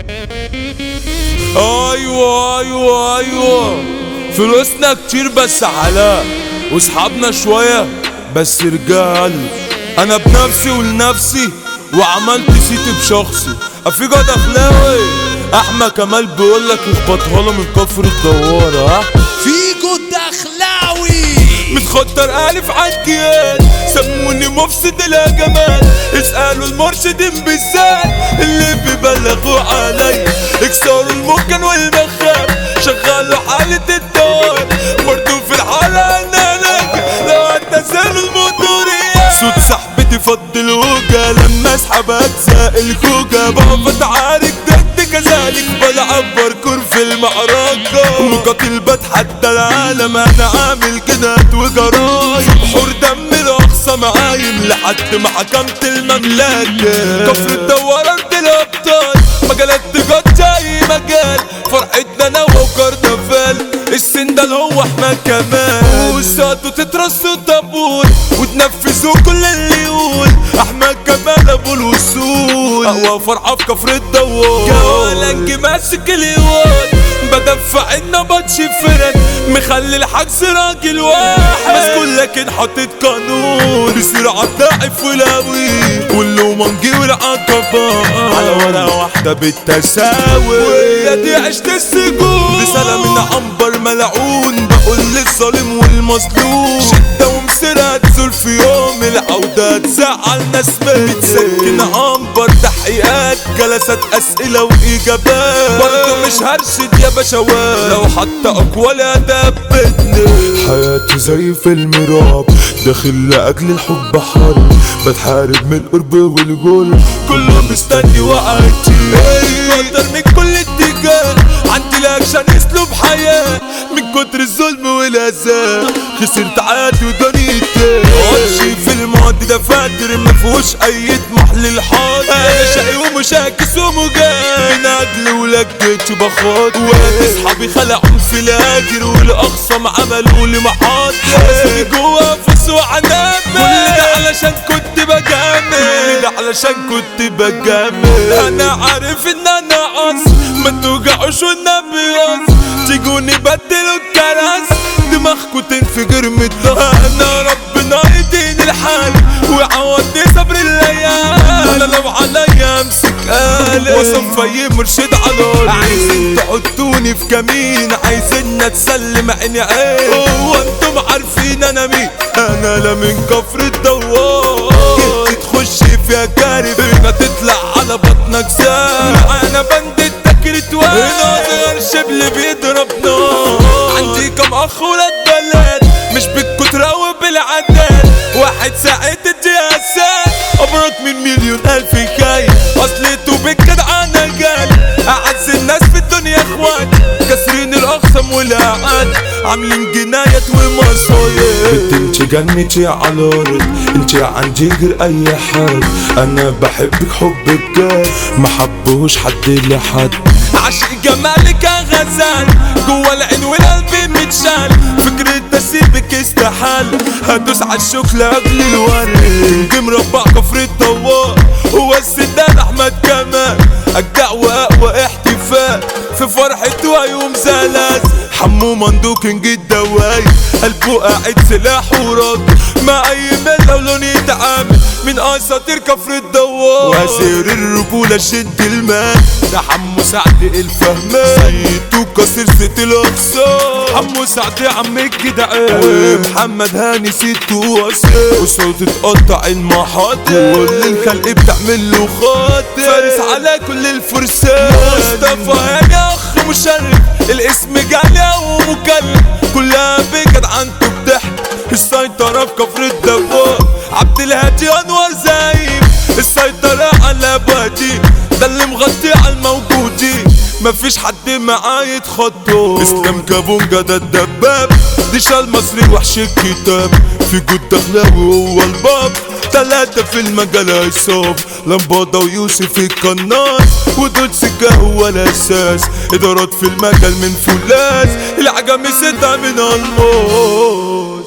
ايوه ايوه ايوه فلوسنا كتير بس حلال واصحابنا شوية بس رجال انا بنفسي ولنفسي وعملت سيتي بشخصي افيجا دخلاوي احمد كمال بيقولك اخبطها له من كفر الدوارة ها فيجو الدخلاوي متخطر ألف عالجيال سموني مفسد الهجمات اسألوا المرشدين بالذات اللي بيبلغوا علي اكسروا الممكن والمخاف شغلوا حالة الدار برضو في الحالة انا ناجي لو هتنزلوا الموتورية صوت صاحبتي فض الهوجة لما اسحب اجزاء الكوجة بقف اتعارك ضد كذلك بلعب باركور في المعركة مقاتل بتحدى العالم انا عامل جنات وجرايم حور دم الاقصى معايم لحد ما حكمت المملكة كفر الدوار ارض الابطال مجالات تجار زي مجال فرحتنا انا وكاردافال السندال هو احمد كمال وساعته تترصوا طابور وتنفذوا كل اللي يقول احمد كمال ابو الوصول اقوى فرحه في كفر الدوار جوالك ماسك اليوان بدفع النبط فرد مخلي الحجز راجل واحد مسكون لكن حاطط قانون بيصير عالضعف ولاوي واللو منجي والعقبة على ورقة واحدة بالتساوي وهي دي عشت السجون رسالة من عنبر ملعون بقول للظالم والمظلوم شدة ومسرة تزول في يوم العودة تزعل ناس بتسكن عنبر تحقيقات جلسات أسئلة وإجابات برضه مش هرشد يا بشوات لو حتى أقوى لا دبتني حياتي زي فيلم رعب داخل لأجل الحب حرب بتحارب من القرب والجول كله مستني وقتي اكتر من كل اتجاه عندي الاكشن اسلوب حياة من كتر الظلم والاذى خسرت عادي ودنيتي امشي في الماضي ده فاكر ما فيهوش اي طموح للحاضر انا شقي ومشاكس ومجاهد من اجل ولجيت بخاطر وقت اصحابي خلعوا في الاجر والاخصم عملوا لي محاضر حبسوني جوا فلوس وعنابه كل ده علشان كنت بجامل كل ده علشان كنت بجامل انا عارف ان انا قص ما توجعوش والنبي قص تيجوني بدلوا الكراسي دماغكوا تنفجر من الضغط انا ربنا يديني الحال ويعوضني صبر الايام انا لو عليا امسك قلب وصف في مرشد على عايزين تحطوني في كمين عايزين اتسلم عيني عين هو انتم عارفين انا مين انا لا من كفر الدوار جيت تخش فيها كارب هنا تطلع على بطنك زاد انا بند التكريت هنا غير شبل بيضرب نار عندي كم اخ ولاد بلد مش بالكترة وبالعداد واحد ساعة الجهازات ابرك من مليون الف كاي اصليته بالجدعنة جاي اعز الناس في الدنيا اخوات كسرين الاقسم والاعاد عاملين جنايات ومصايب انت جنتي على الارض انت عندي غير اي حد انا بحبك حب بجد ما حبهوش حد لحد عشق جمالك يا غزال جوا العين والقلب متشال فكرة اسيبك استحال هدوس على الشوك لاجل الورد كنت مربع كفر الدوار هو السداد احمد كمال اجدع واقوى احتفال في فرحة ويوم زلازل حمو مندو كينج الدواي قلبه قاعد سلاح وراجل مع اي ملة ولون يتعامل من اساطير كفر الدوار وزير الرجولة شد المال ده حمو سعد الفهمان سيدو كسر ست الاقصى حمو سعد عم الجدعان ومحمد هاني ست واسر وصوت تقطع المحاضر كل الخلق بتعمل له خاطر فارس على كل الفرسان مصطفى هاني اخ مشرف الاسم جالي ومكلف كلها بجد عنده بضحك السيطرة في كفر الدوار عبد الهادي انور زايم السيطرة على بادي ده اللي مغطي على الموجودين مفيش حد معاه يتخطى اسلام كابونجا ده الدباب ديشا المصري وحش الكتاب في جود دخلاوي هو الباب تلاتة في المجال هيصاب لمبادة ويوسف القناص ودول سكة هو الأساس إدارات في المجال من فولاس العجمي ستة من الموت